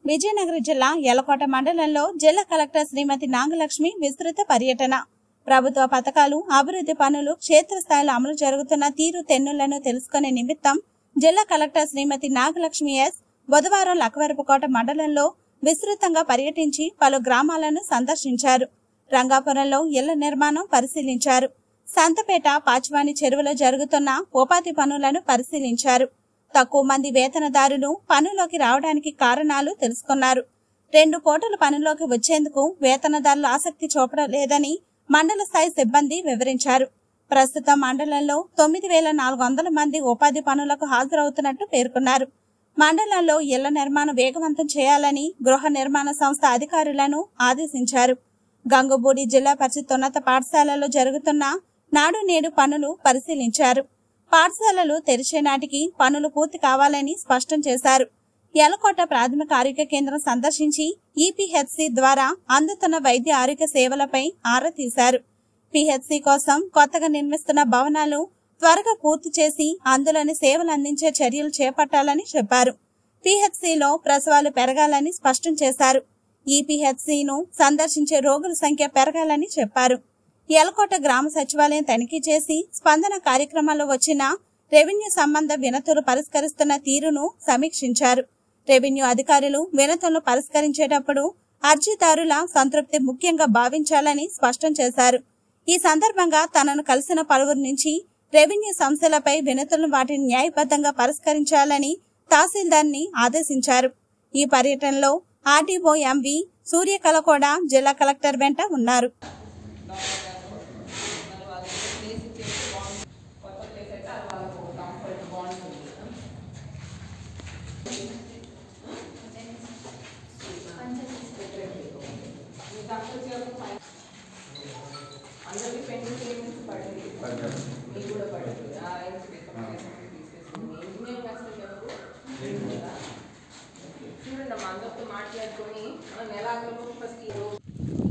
విజయనగరం జిల్లా యలకోట మండలంలో జిల్లా కలెక్టర్ శ్రీమతి నాగలక్ష్మి విస్తృత పర్యటన ప్రభుత్వ పథకాలు అభివృద్ధి పనులు క్షేత్రస్థాయిలో అమలు జరుగుతున్న తీరు తెన్నులను తెలుసుకునే నిమిత్తం జిల్లా కలెక్టర్ శ్రీమతి నాగలక్ష్మి ఎస్ బుధవారం లక్కవరపుకోట మండలంలో విస్తృతంగా పర్యటించి పలు గ్రామాలను సందర్శించారు రంగాపురంలో ఇళ్ల నిర్మాణం పరిశీలించారు సంతపేట పాచివాణి చెరువులో జరుగుతున్న ఉపాధి పనులను పరిశీలించారు తక్కువ మంది వేతనదారులు పనులోకి రావడానికి కారణాలు తెలుసుకున్నారు రెండు కోట్ల పనులోకి వచ్చేందుకు వేతనదారులు ఆసక్తి చూపడం లేదని మండల స్థాయి సిబ్బంది వివరించారు ప్రస్తుతం మండలంలో తొమ్మిది వేల నాలుగు వందల మంది ఉపాధి పనులకు హాజరవుతున్నట్టు పేర్కొన్నారు మండలంలో ఇళ్ల నిర్మాణం వేగవంతం చేయాలని గృహ నిర్మాణ సంస్థ అధికారులను ఆదేశించారు గంగబూడి జిల్లా పరిషత్ ఉన్నత పాఠశాలలో జరుగుతున్న నాడు నేడు పనులు పరిశీలించారు పాఠశాలలు తెరిచే నాటికి పనులు పూర్తి కావాలని స్పష్టం చేశారు యలకోట ప్రాథమిక ఆరోగ్య కేంద్రం సందర్శించి ఈపీహెచ్సి ద్వారా అందుతున్న వైద్య ఆరోగ్య సేవలపై ఆరా తీశారు పిహెచ్సి కోసం కొత్తగా నిర్మిస్తున్న భవనాలు త్వరగా పూర్తి చేసి అందులోని సేవలు అందించే చర్యలు చేపట్టాలని చెప్పారు పిహెచ్సిలో ప్రసవాలు పెరగాలని స్పష్టం చేశారు ఈపీహెచ్సిను సందర్శించే రోగుల సంఖ్య పెరగాలని చెప్పారు యలకోట గ్రామ సచివాలయం తనిఖీ చేసి స్పందన కార్యక్రమంలో వచ్చిన రెవెన్యూ సంబంధ వినతులు పరిష్కరిస్తున్న తీరును సమీక్షించారు రెవెన్యూ అధికారులు వినతులను పరిష్కరించేటప్పుడు అర్జీదారుల సంతృప్తి ముఖ్యంగా భావించాలని స్పష్టం చేశారు ఈ సందర్భంగా తనను కలిసిన పలువురు నుంచి రెవెన్యూ సమస్యలపై వినతులను వాటిని న్యాయబద్ధంగా పరిష్కరించాలని తహసీల్దార్ని ఆదేశించారు ఈ పర్యటనలో ఆర్డీఓ ఎంవి సూర్యకళ కూడా జిల్లా కలెక్టర్ వెంట ఉన్నారు అందరికీ పెండింగ్ పేమెంట్స్ పడింది మీకు కూడా పడింది ఆ రైస్ ఇంజనీరింగ్ అసలు ఎవరు లేదా? చూడండి అమ్మా అందరితో మాట్లాడుకొని ఆ నెలాఖరు ఫస్ట్ ఈ రోజు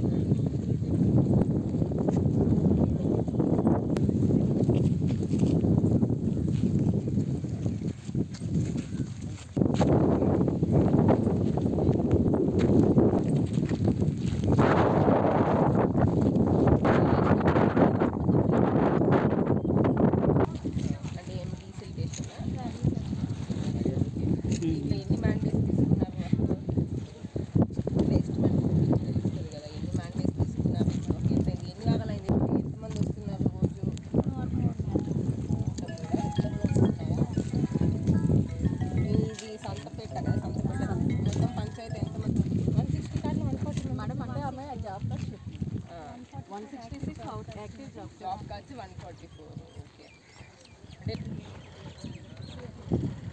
అంటే ఏం డీజిల్ చేస్తున్నా ఇట్లా ఎన్ని మ్యాండేట్స్ తీసుకున్నారు నెక్స్ట్ మంత్ తెలుస్తుంది కదా ఎన్ని మ్యాండేట్స్ తీసుకున్నారు ఓకే ఎంత ఎన్ని కాగలైంది ఎంతమంది వస్తున్నారు రోజు మీది సంతపేట కదా సంతపేట మొత్తం పంచాయతీ ఎంతమంది వన్ సిక్స్టీ కానీ వన్ ఫార్టీ మేడం అంటే ఆమె job card one sixty six out active job job కాల్చి వన్ ఫార్టీ ఫోర్ ఓకే అంటే